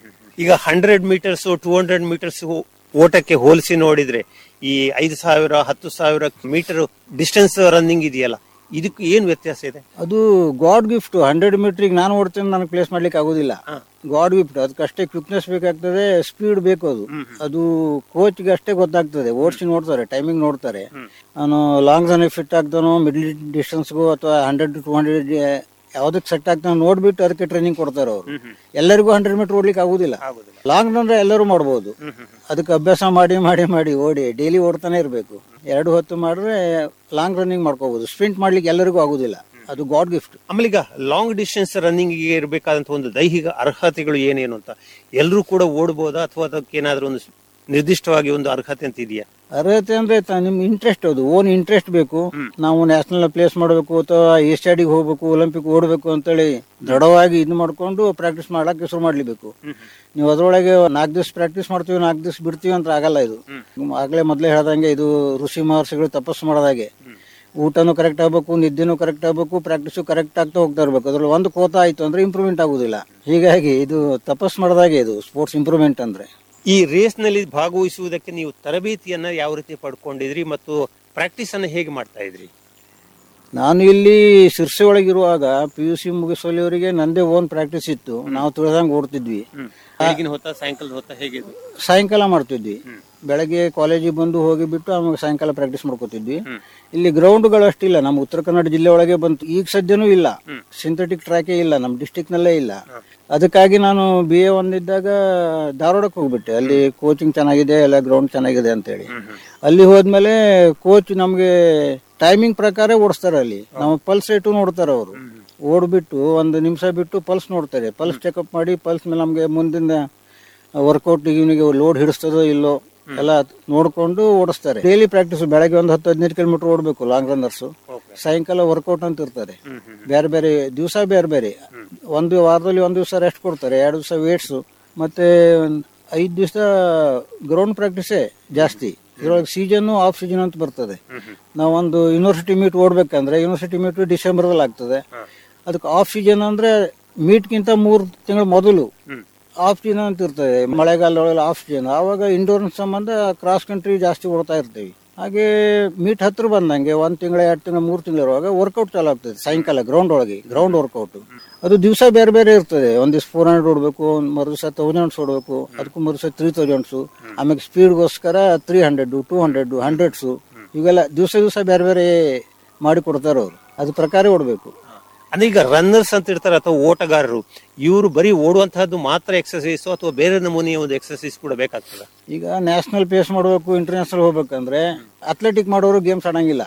ಈಗ hundred meters two hundred meters ಓಟಕ್ಕೆ ಹೋಲಿಸಿ ನೋಡಿದ್ರೆ ಈ ಐದು ಸಾವಿರ ಹತ್ತು ಸಾವಿರ ಮೀಟರ್ ಡಿಸ್ಟೆನ್ಸ್ ರನ್ನಿಂಗ್ ಇದೆಯಲ್ಲ ಇದಕ್ಕೆ ಏನ್ ವ್ಯತ್ಯಾಸ ಇದೆ ಅದು ಗಾಡ್ ಗಿಫ್ಟ್ ಹಂಡ್ರೆಡ್ ಮೀಟ್ರಿಗೆ ನಾನು ಓಡ್ತೀನಿ ನನಗೆ ಪ್ಲೇಸ್ ಮಾಡ್ಲಿಕ್ಕೆ ಆಗೋದಿಲ್ಲ ಗಾಡ್ ಗಿಫ್ಟ್ ಅದಕ್ಕಷ್ಟೇ ಕ್ವಿಕ್ನೆಸ್ ಬೇಕಾಗ್ತದೆ ಸ್ಪೀಡ್ ಬೇಕು ಅದು ಅದು ಕೋಚ್ಗೆ ಅಷ್ಟೇ ಗೊತ್ತಾಗ್ತದೆ ಓಡಿಸಿ ನೋಡ್ತಾರೆ ಟೈಮಿಂಗ್ ನೋಡ್ತಾರೆ ನಾನು ಲಾಂಗ್ ರನ್ ಫಿಟ್ ಆಗ್ತಾನೋ ಮಿಡ್ಲ್ ಡಿಸ್ಟೆನ್ಸ್ಗೂ ಅಥವಾ ಹಂಡ್ರೆಡ್ ಟು ಹಂಡ್ರೆಡ್ ಯಾವ್ದಕ್ಕೆ ಸೆಟ್ ಆಗ್ತಾನೋ ನೋಡ್ಬಿಟ್ಟು ಅದಕ್ಕೆ ಟ್ರೈನಿಂಗ್ ಕೊಡ್ತಾರೆ ಅವರು ಎಲ್ಲರಿಗೂ ಹಂಡ್ರೆಡ್ ಮೀಟರ್ ಓಡ್ಲಿಕ್ಕೆ ಆಗುದಿಲ್ಲ ಲಾಂಗ್ ರನ್ ಎಲ್ಲರೂ ಮಾಡ್ಬೋದು ಅದಕ್ಕೆ ಅಭ್ಯಾಸ ಮಾಡಿ ಮಾಡಿ ಮಾಡಿ ಓಡಿ ಡೈಲಿ ಓಡ್ತಾನೆ ಇರಬೇಕು ಎರಡು ಹೊತ್ತು ಮಾಡಿದ್ರೆ ಲಾಂಗ್ ರನ್ನಿಂಗ್ ಮಾಡ್ಕೋಬಹುದು ಸ್ಪ್ರಿಂಟ್ ಮಾಡ್ಲಿಕ್ಕೆ ಎಲ್ಲರಿಗೂ ಆಗುದಿಲ್ಲ ಅದು ಗಾಡ್ ಗಿಫ್ಟ್ ಆಮೇಲೆ ಈಗ ಲಾಂಗ್ ಡಿಸ್ಟೆನ್ಸ್ ರನ್ನಿಂಗ್ ಗೆ ಇರಬೇಕಾದಂತ ಒಂದು ದೈಹಿಕ ಅರ್ಹತೆಗಳು ಏನೇನು ಅಂತ ಎಲ್ಲರೂ ಕೂಡ ಓಡಬಹುದಾ ಅಥವಾ ಅದಕ್ಕೆ ಏನಾದ್ರೂ ಒಂದು ನಿರ್ದಿಷ್ಟವಾಗಿ ಒಂದು ಅರ್ಹತೆ ಅಂತ ಇದೆಯಾ ಅರ್ಹತೆ ಅಂದ್ರೆ ತ- ನಿಮ್ ಇಂಟ್ರೆಸ್ಟ್ ಅದು ಓನ್ ಇಂಟ್ರೆಸ್ಟ್ ಬೇಕು ನಾವು ನ್ಯಾಷನಲ್ ಪ್ಲೇಸ್ ಮಾಡಬೇಕು ಅಥವಾ ಏಷ್ಯಾಡಿಗೆ ಹೋಗ್ಬೇಕು ಒಲಿಂಪಿಕ್ ಓಡಬೇಕು ಅಂತೇಳಿ ದೃಢವಾಗಿ ಇದು ಮಾಡ್ಕೊಂಡು ಪ್ರಾಕ್ಟೀಸ್ ಮಾಡಕ್ಕೆ ಶುರು ಮಾಡ್ಲಿಬೇಕು ನೀವು ಅದ್ರೊಳಗೆ ನಾಲ್ಕು ದಿವಸ ಪ್ರಾಕ್ಟೀಸ್ ಮಾಡ್ತೀವಿ ನಾಲ್ಕು ದಿವಸ ಬಿಡ್ತೀವಿ ಅಂತ ಆಗಲ್ಲ ಇದು ಆಗ್ಲೇ ಮೊದಲೇ ಹೇಳ್ದಂಗೆ ಇದು ಋಷಿ ಮಹರ್ಷಿಗಳು ತಪಸ್ಸು ಮಾಡೋದಾಗೆ ಊಟನೂ ಕರೆಕ್ಟ್ ಆಗ್ಬೇಕು ನಿದ್ದೆನೂ ಕರೆಕ್ಟ್ ಆಗ್ಬೇಕು ಪ್ರಾಕ್ಟೀಸು ಕರೆಕ್ಟ್ ಆಗ್ತಾ ಹೋಗ್ತಾ ಇರ್ಬೇಕು ಅದ್ರಲ್ಲಿ ಒಂದು ಕೋತ ಆಯ್ತು ಅಂದ್ರೆ ಇಂಪ್ರೂವ್ಮೆಂಟ್ ಆಗುದಿಲ್ಲ ಹೀಗಾಗಿ ಇದು ತಪಸ್ಸು ಮಾಡೋದಾಗೆ ಇದು ಸ್ಪೋರ್ಟ್ಸ್ ಇಂಪ್ರೂವ್ಮೆಂಟ್ ಅಂದ್ರೆ ಈ ರೇಸ್ ನಲ್ಲಿ ಭಾಗವಹಿಸುವುದಕ್ಕೆ ನೀವು ತರಬೇತಿಯನ್ನ ಯಾವ ರೀತಿ ಪಡ್ಕೊಂಡಿದ್ರಿ ಮತ್ತು ಪ್ರಾಕ್ಟೀಸ್ ಅನ್ನ ಹೇಗೆ ಮಾಡ್ತಾ ಇದ್ರಿ ನಾನು ಇಲ್ಲಿ ಶಿರ್ಸಿ ಒಳಗಿರುವಾಗ ಪಿ ಯು ಸಿ ಮುಗಿಸೋಲಿವರಿಗೆ ನಂದೇ ಓನ್ ಪ್ರಾಕ್ಟೀಸ್ ಇತ್ತು ನಾವು ತುಳಿದಂಗೆ ಓಡ್ತಿದ್ವಿ ಬೆಳಗಿನ ಹೊತ್ತ ಸಾಯಂಕಾಲದ ಹೊತ್ತ ಹೇಗೆ ಇದು? ಸಾಯಂಕಾಲ ಮಾಡ್ತಿದ್ವಿ ಬೆಳಗ್ಗೆ ಕಾಲೇಜಿಗೆ ಬಂದು ಹೋಗಿಬಿಟ್ಟು ಆಮೇಲೆ ಸಾಯಂಕಾಲ ಪ್ರಾಕ್ಟೀಸ್ ಮಾಡ್ಕೋತಿದ್ವಿ ಇಲ್ಲಿ ಗ್ರೌಂಡ್ಗಳು ಅಷ್ಟಿಲ್ಲ ನಮ್ಮ ಉತ್ತರ ಕನ್ನಡ ಜಿಲ್ಲೆ ಒಳಗೆ ಬಂತು ಈಗ ಸದ್ಯನೂ ಇಲ್ಲ ಸಿಂಥೆಟಿಕ್ ಟ್ರ್ಯಾಕೇ ಇಲ್ಲ ನಮ್ಮ ಡಿಸ್ಟಿಕ್ ನಲ್ಲೇ ಇಲ್ಲ ಅದಕ್ಕಾಗಿ ನಾನು ಬಿ ಎ ಒಂದಿದ್ದಾಗ ಧಾರವಾಡಕ್ಕೆ ಹೋಗ್ಬಿಟ್ಟೆ ಅಲ್ಲಿ ಕೋಚಿಂಗ್ ಚೆನ್ನಾಗಿದೆ ಎಲ್ಲ ಗ್ರೌಂಡ್ ಚೆನ್ನಾಗಿದೆ ಅಂತೇಳಿ ಅಲ್ಲಿ ಹೋದ್ಮೇಲೆ ಕೋಚ್ ನಮಗೆ ಟೈಮಿಂಗ್ ಪ್ರಕಾರ ಓಡಿಸ್ತಾರೆ ಅಲ್ಲಿ ನಮ್ಮ ಪಲ್ಸ್ ರೇಟು ನೋಡ್ತಾರೆ ಅವರು ಓಡ್ಬಿಟ್ಟು ಒಂದು ನಿಮಿಷ ಬಿಟ್ಟು ಪಲ್ಸ್ ನೋಡ್ತಾರೆ ಪಲ್ಸ್ ಚೆಕಪ್ ಮಾಡಿ ಪಲ್ಸ್ ಮೇಲೆ ನಮಗೆ ಮುಂದಿನ ವರ್ಕೌಟ್ ಇವನಿಗೆ ಲೋಡ್ ಹಿಡಿಸ್ತದೋ ಇಲ್ಲೋ ಎಲ್ಲ ನೋಡ್ಕೊಂಡು ಓಡಿಸ್ತಾರೆ ಡೈಲಿ ಪ್ರಾಕ್ಟೀಸ್ ಬೆಳಗ್ಗೆ ಒಂದು ಹತ್ತು ಹದಿನೈದು ಕಿಲೋಮೀಟರ್ ಓಡಬೇಕು ಲಾಂಗ್ ರನ್ನರ್ಸ್ ಸಾಯಂಕಾಲ ವರ್ಕೌಟ್ ಅಂತ ಇರ್ತಾರೆ ಬೇರೆ ಬೇರೆ ದಿವಸ ಬೇರೆ ಬೇರೆ ಒಂದು ವಾರದಲ್ಲಿ ಒಂದು ದಿವಸ ರೆಸ್ಟ್ ಕೊಡ್ತಾರೆ ಎರಡು ದಿವಸ ವೇಟ್ಸ್ ಮತ್ತೆ ಐದು ದಿವಸ ಗ್ರೌಂಡ್ ಪ್ರಾಕ್ಟೀಸೇ ಜಾಸ್ತಿ ಇದ್ರೊಳಗೆ ಸೀಸನ್ ಆಫ್ ಸೀಸನ್ ಅಂತ ಬರ್ತದೆ ನಾವು ಒಂದು ಯೂನಿವರ್ಸಿಟಿ ಮೀಟ್ ಓಡ್ಬೇಕಂದ್ರೆ ಯೂನಿವರ್ಸಿಟಿ ಮೀಟ್ ಡಿಸೆಂಬರ್ದಲ್ಲಿ ಆಗ್ತದೆ ಅದಕ್ಕೆ ಆಫ್ ಸೀಸನ್ ಅಂದ್ರೆ ಮೀಟ್ಗಿಂತ ಮೂರು ತಿಂಗಳ ಮೊದಲು ಆಫ್ ಸೀಸನ್ ಅಂತ ಇರ್ತದೆ ಮಳೆಗಾಲದೊಳಗೆ ಆಫ್ ಸೀಸನ್ ಆವಾಗ ಇಂಡೋರ್ ಸಂಬಂಧ ಕ್ರಾಸ್ ಕಂಟ್ರಿ ಜಾಸ್ತಿ ಓಡ್ತಾ ಇರ್ತೀವಿ ಹಾಗೆ ಮೀಟ್ ಹತ್ರ ಬಂದಂಗೆ ಒಂದ್ ತಿಂಗಳ ಎರಡು ತಿಂಗಳ ಮೂರು ತಿಂಗಳ ಇರುವಾಗ ವರ್ಕೌಟ್ ಚಾಲು ಆಗ್ತದೆ ಸಾಯಂಕಾಲ ಗ್ರೌಂಡ್ ಒಳಗೆ ಗ್ರೌಂಡ್ ವರ್ಕೌಟ್ ಅದು ದಿವಸ ಬೇರೆ ಬೇರೆ ಇರ್ತದೆ ಒಂದ್ ದಿವಸ ಫೋರ್ ಹಂಡ್ರೆಡ್ ಓಡಬೇಕು ಮರು ದಿವಸ ತೌಸಂಡ್ಸ್ ಓಡಬೇಕು ಅದಕ್ಕೂ ಮರು ದಿವಸ ತ್ರೀ ತೌಸಂಡ್ಸು ಆಮೇಲೆ ಸ್ಪೀಡ್ಗೋಸ್ಕರ three hundred two hundred hundreds ಇವೆಲ್ಲ ದಿವಸ ದಿವಸ ಬೇರೆ ಬೇರೆ ಮಾಡಿ ಕೊಡ್ತಾರೆ ಅವರು ಅದ್ರ ಪ್ರಕಾರ ಓಡಬೇಕು ಅಂದ್ರೆ ಈಗ ರನ್ನರ್ಸ್ ಅಂತ ಇರ್ತಾರೆ ಅಥವಾ ಓಟಗಾರರು ಇವರು ಬರೀ ಓಡುವಂತಹದ್ದು ಮಾತ್ರ ಎಕ್ಸರ್ಸೈಸ್ ಅಥವಾ ಬೇರೆ ನಮೂನೆಯ ಒಂದು ಎಕ್ಸರ್ಸೈಸ್ ಕೂಡ ಬೇಕಾಗ್ತದ ಈಗ ನ್ಯಾಷನಲ್ ಪೇಸ್ ಮಾಡಬೇಕು ಇಂಟರ್ನ್ಯಾಷನಲ್ ಹೋಗ್ಬೇಕಂದ್ರೆ ಅಥ್ಲೆಟಿಕ್ ಮಾಡೋರು ಗೇಮ್ಸ್ ಆಡಂಗಿಲ್ಲ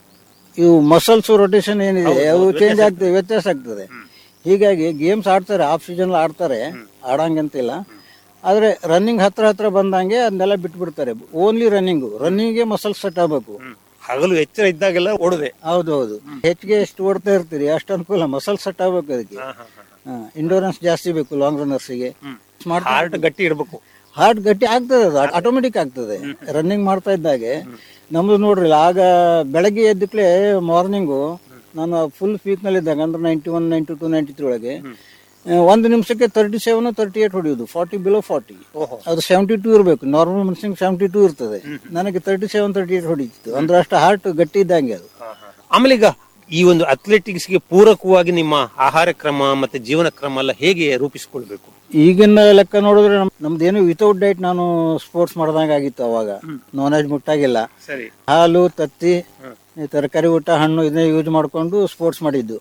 ಇವು ಮಸಲ್ಸ್ ರೊಟೇಷನ್ ಏನಿದೆ ಅವು ಚೇಂಜ್ ಆಗ್ತದೆ ವ್ಯತ್ಯಾಸ ಆಗ್ತದೆ ಹೀಗಾಗಿ ಗೇಮ್ಸ್ ಆಡ್ತಾರೆ ಆಫ್ ಸೀಸನ್ ಆಡ್ತಾರೆ ಆಡಂಗಂತಿಲ್ಲ ಆದ್ರೆ ರನ್ನಿಂಗ್ ಹತ್ರ ಹತ್ರ ಬಂದಂಗೆ ಅದನ್ನೆಲ್ಲ ಬಿಟ್ಬಿಡ್ತಾರೆ ಓನ್ಲಿ ರನ್ನಿಂಗ್ ರನ್ನಿಂಗ್ಗೆ ಮಸಲ್ಸ್ ಸೆಟ್ ಆಗ್ಬೇಕು ಹಗಲು ಎಚ್ಚರ ಇದ್ದಾಗೆಲ್ಲ ಓಡದೆ ಹೌದೌದು ಹೆಚ್ಚಿಗೆ ಎಷ್ಟು ಓಡ್ತಾ ಇರ್ತೀರಿ ಅಷ್ಟು ಅನುಕೂಲ ಮಸಲ್ ಸೆಟ್ ಆಗ್ಬೇಕು ಅದಕ್ಕೆ ಇಂಡೋರೆನ್ಸ್ ಜಾಸ್ತಿ ಬೇಕು ಲಾಂಗ್ ರನ್ನರ್ಸ್ಗೆ ಸ್ಮಾರ್ಟ್ ಹಾರ್ಟ್ ಗಟ್ಟಿ ಇರಬೇಕು ಹಾರ್ಟ್ ಗಟ್ಟಿ ಆಗ್ತದೆ ಅದು ಆಟೋಮೆಟಿಕ್ ಆಗ್ತದೆ ರನ್ನಿಂಗ್ ಮಾಡ್ತಾ ಇದ್ದಾಗೆ ನಮ್ದು ನೋಡ್ರಿ ಆಗ ಬೆಳಗ್ಗೆ ಎದ್ದಕ್ಲೆ ಮಾರ್ನಿಂಗು ನಾನು ಫುಲ್ ನಲ್ಲಿ ಇದ್ದಾಗ ಅಂದ್ರೆ ninety one ninety two ninety three ಒಳಗೆ ಆ, ಒಂದು ನಿಮಿಷಕ್ಕೆ ತರ್ಟಿ ಸೆವೆನ್ ತರ್ಟಿ ಏಟ್ ಹೊಡೆಯೋದು ಫಾರ್ಟಿ ಬಿಲೋ ಫಾರ್ಟಿ ಅದು ಸೆವೆಂಟಿ ಟೂ ಇರಬೇಕು ನಾರ್ಮಲ್ ಮನುಷ್ಯನಿಗೆ ಸೆವೆಂಟಿ ಟೂ ಇರ್ತದೆ ನನಗೆ ತರ್ಟಿ ಸೆವೆನ್ ತರ್ಟಿ ಏಟ್ ಹೊಡಿತಿತ್ತು ಅಂದ್ರೆ ಅಷ್ಟು ಹಾರ್ಟ್ ಗಟ್ಟಿ ಇದ್ದಂಗೆ ಅದು ಆಮೇಲೆ ಈಗ ಈ ಒಂದು ಅಥ್ಲೆಟಿಕ್ಸ್ ಗೆ ಪೂರಕವಾಗಿ ನಿಮ್ಮ ಆಹಾರ ಕ್ರಮ ಮತ್ತೆ ಜೀವನ ಕ್ರಮ ಎಲ್ಲ ಹೇಗೆ ರೂಪಿಸಿಕೊಳ್ಬೇಕು ಈಗಿನ ಲೆಕ್ಕ ನೋಡಿದ್ರೆ ನಮ್- ನಮ್ದೇನು ವಿತೌಟ್ ಡೈಟ್ ನಾನು ಸ್ಪೋರ್ಟ್ಸ್ ಮಾಡ್ದಂಗ ಆಗಿತ್ತು ಅವಾಗ ನಾನ್ ವೆಜ್ ಮುಟ್ಟಾಗಿಲ್ಲ ಸರಿ ಹಾಲು ತತ್ತಿ ಈ ತರಕಾರಿ ಊಟ ಹಣ್ಣು ಇದನ್ನೇ ಯೂಸ್ ಮಾಡಿಕೊಂಡು ಸ್ಪೋರ್ಟ್ಸ್ ಮಾಡಿದ್ದು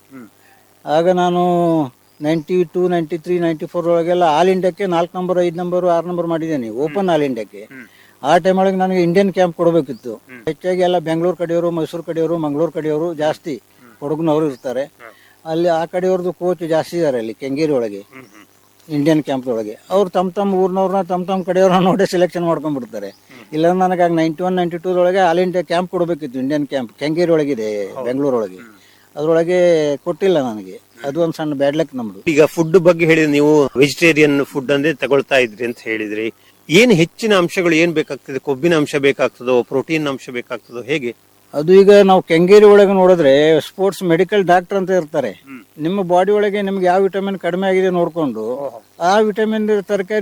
ಆಗ ನಾನು ninety two ninety three ninety four ಒಳಗೆಲ್ಲ ಆಲ್ ಇಂಡಿಯಾಕ್ಕೆ ನಾಲ್ಕು ನಂಬರ್ ಐದು ನಂಬರ್ ಆರು ನಂಬರ್ ಮಾಡಿದ್ದೇನೆ ಓಪನ್ ಆಲ್ ಇಂಡಿಯಾಕ್ಕೆ ಆ ಟೈಮ್ ಒಳಗೆ ನನಗೆ ಇಂಡಿಯನ್ ಕ್ಯಾಂಪ್ ಕೊಡಬೇಕಿತ್ತು ಹೆಚ್ಚಾಗಿ ಎಲ್ಲ ಬೆಂಗಳೂರು ಕಡೆಯವರು ಮೈಸೂರು ಕಡೆಯವರು ಮಂಗಳೂರು ಕಡೆಯವರು ಜಾಸ್ತಿ ಕೊಡಗಿನವರು ಇರ್ತಾರೆ ಅಲ್ಲಿ ಆ ಕಡೆಯವ್ರದ್ದು ಕೋಚ್ ಜಾಸ್ತಿ ಇದ್ದಾರೆ ಅಲ್ಲಿ ಕೆಂಗೇರಿ ಒಳಗೆ ಇಂಡಿಯನ್ ಕ್ಯಾಂಪ್ ಒಳಗೆ ಅವ್ರು ತಮ್ಮ ತಮ್ಮ ಊರ್ನವ್ರನ್ನ ತಮ್ಮ ತಮ್ಮ ಕಡೆಯವ್ರನ್ನ ನೋಡಿ ಸೆಲೆಕ್ಷನ್ ಮಾಡ್ಕೊಂಡ್ಬಿಡ್ತಾರೆ ಇಲ್ಲ ನನಗೆ ಆಗ ನೈಂಟಿ ಒನ್ ನೈಂಟಿ ಟೂ ಒಳಗೆ ಆಲ್ ಇಂಡಿಯಾ ಕ್ಯಾಂಪ್ ಕೊಡಬೇಕಿತ್ತು ಇಂಡಿಯನ್ ಕ್ಯಾಂಪ್ ಕೆಂಗೇರಿ ಒಳಗಿದೆ ಬೆಂಗಳೂರು ಒಳಗೆ ಅದ್ರೊಳಗೆ ಕೊಟ್ಟಿಲ್ಲ ನನಗೆ ಅದು ಒಂದು ಸಣ್ಣ ಬ್ಯಾಡ್ ಲಕ್ ನಮ್ದು ಈಗ ಫುಡ್ ಬಗ್ಗೆ ಹೇಳಿದ್ರೆ ನೀವು ವೆಜಿಟೇರಿಯನ್ ಫುಡ್ ಅಂದ್ರೆ ತಗೊಳ್ತಾ ಇದ್ರಿ ಅಂತ ಹೇಳಿದ್ರಿ ಏನ್ ಹೆಚ್ಚಿನ ಅಂಶಗಳು ಏನ್ ಬೇಕಾಗ್ತದೆ ಕೊಬ್ಬಿನ ಅಂಶ ಬೇಕಾಗ್ತದೋ ಪ್ರೋಟೀನ್ ಅಂಶ ಬೇಕಾಗ್ತದೋ ಹೇಗೆ ಅದು ಈಗ ನಾವು ಕೆಂಗೇರಿ ಒಳಗೆ ನೋಡಿದ್ರೆ ಸ್ಪೋರ್ಟ್ಸ್ ಮೆಡಿಕಲ್ ಡಾಕ್ಟರ್ ಅಂತ ಇರ್ತಾರೆ ನಿಮ್ಮ ಬಾಡಿ ಒಳಗೆ ನಿಮ್ಗೆ ಯಾವ ವಿಟಮಿನ್ ಕಡಿಮೆ ಆಗಿದೆ ನೋಡ್ಕೊಂಡು ಆ ವಿಟಮಿನ್ ತರಕಾರಿ